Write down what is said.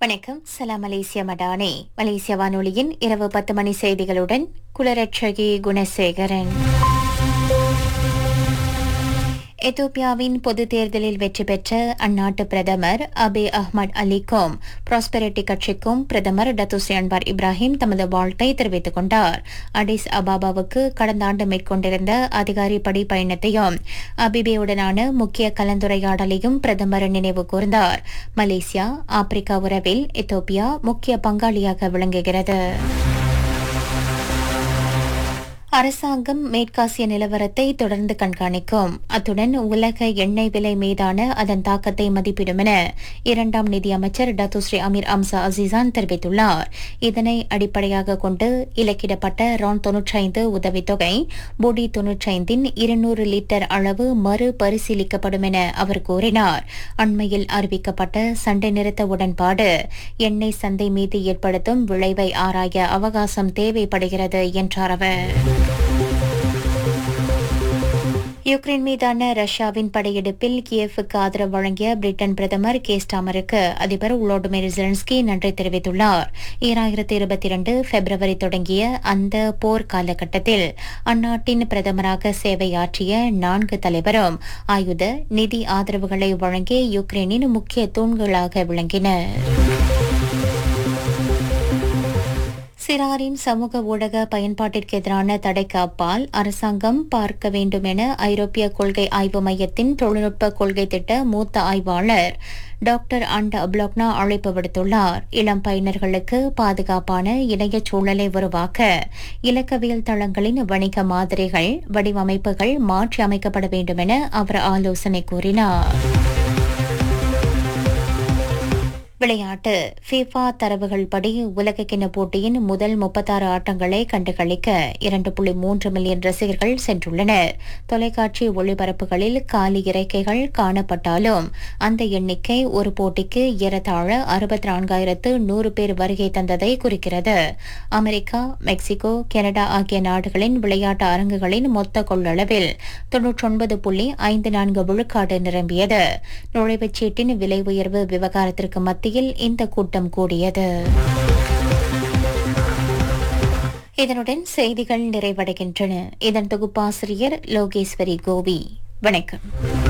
வணக்கம் சலாம் மலேசிய மடானே மலேசிய வானொலியின் இரவு பத்து மணி செய்திகளுடன் குலரட்சகி குணசேகரன் எத்தோப்பியாவின் பொது தேர்தலில் வெற்றி பெற்ற அந்நாட்டு பிரதமர் அபே அஹ்மத் அலிக்கும் ப்ராஸ்பெரிட்டி கட்சிக்கும் பிரதமர் டத்துஸ்ரீ அன்வார் இப்ராஹிம் தமது வாழ்த்தை தெரிவித்துக் கொண்டார் அடிஸ் அபாபாவுக்கு கடந்த ஆண்டு மேற்கொண்டிருந்த அதிகாரிப்படி பயணத்தையும் அபிபேவுடனான முக்கிய கலந்துரையாடலையும் பிரதமர் நினைவு கூர்ந்தார் மலேசியா ஆப்பிரிக்கா உறவில் எத்தோப்பியா முக்கிய பங்காளியாக விளங்குகிறது அரசாங்கம் மேற்காசிய நிலவரத்தை தொடர்ந்து கண்காணிக்கும் அத்துடன் உலக எண்ணெய் விலை மீதான அதன் தாக்கத்தை மதிப்பிடும் என இரண்டாம் நிதியமைச்சர் டத்துஸ்ரீ அமீர் அம்சா அசீசான் தெரிவித்துள்ளார் இதனை அடிப்படையாக கொண்டு இலக்கிடப்பட்ட ரான் தொன்னூற்றைந்து உதவித்தொகை பொடி தொன்னூற்றைந்தின் இருநூறு லிட்டர் அளவு மறு பரிசீலிக்கப்படும் என அவர் கூறினார் அண்மையில் அறிவிக்கப்பட்ட சண்டை நிறுத்த உடன்பாடு எண்ணெய் சந்தை மீது ஏற்படுத்தும் விளைவை ஆராய அவகாசம் தேவைப்படுகிறது என்றார் அவர் யுக்ரைன் மீதான ரஷ்யாவின் படையெடுப்பில் கியேவுக்கு ஆதரவு வழங்கிய பிரிட்டன் பிரதமர் கேஸ்டாமருக்கு அதிபர் உலோடிமிர் ஜெலன்ஸ்கி நன்றி தெரிவித்துள்ளார் ஈராயிரத்தி இருபத்தி இரண்டு பிப்ரவரி தொடங்கிய அந்த போர் காலகட்டத்தில் அந்நாட்டின் பிரதமராக சேவையாற்றிய நான்கு தலைவரும் ஆயுத நிதி ஆதரவுகளை வழங்கி யுக்ரைனின் முக்கிய தூண்களாக விளங்கினர் சிறாரின் சமூக ஊடக பயன்பாட்டிற்கு எதிரான தடைக்கு அப்பால் அரசாங்கம் பார்க்க வேண்டும் என ஐரோப்பிய கொள்கை ஆய்வு மையத்தின் தொழில்நுட்ப கொள்கை திட்ட மூத்த ஆய்வாளர் டாக்டர் அண்ட் அப்லோக்னா அழைப்பு விடுத்துள்ளார் இளம் பயனர்களுக்கு பாதுகாப்பான இணைய சூழலை உருவாக்க இலக்கவியல் தளங்களின் வணிக மாதிரிகள் வடிவமைப்புகள் மாற்றி அமைக்கப்பட வேண்டும் என அவர் ஆலோசனை கூறினார் விளையாட்டு ஃபீஃபா தரவுகள் படி உலகக்கிண போட்டியின் முதல் முப்பத்தாறு ஆட்டங்களை கண்டுகளிக்க இரண்டு புள்ளி மூன்று மில்லியன் ரசிகர்கள் சென்றுள்ளனர் தொலைக்காட்சி ஒளிபரப்புகளில் காலி இறக்கைகள் காணப்பட்டாலும் அந்த எண்ணிக்கை ஒரு போட்டிக்கு ஏறத்தாழ அறுபத்தி நான்காயிரத்து நூறு பேர் வருகை தந்ததை குறிக்கிறது அமெரிக்கா மெக்சிகோ கனடா ஆகிய நாடுகளின் விளையாட்டு அரங்குகளின் மொத்த கொள்ளளவில் தொன்னூற்றொன்பது புள்ளி ஐந்து நான்கு விழுக்காடு நிரம்பியது நுழைவுச் சீட்டின் விலை உயர்வு விவகாரத்திற்கு மத்தியில் மத்தியில் இந்த கூட்டம் கூடியது இதனுடன் செய்திகள் நிறைவடைகின்றன இதன் தொகுப்பாசிரியர் லோகேஸ்வரி கோபி வணக்கம்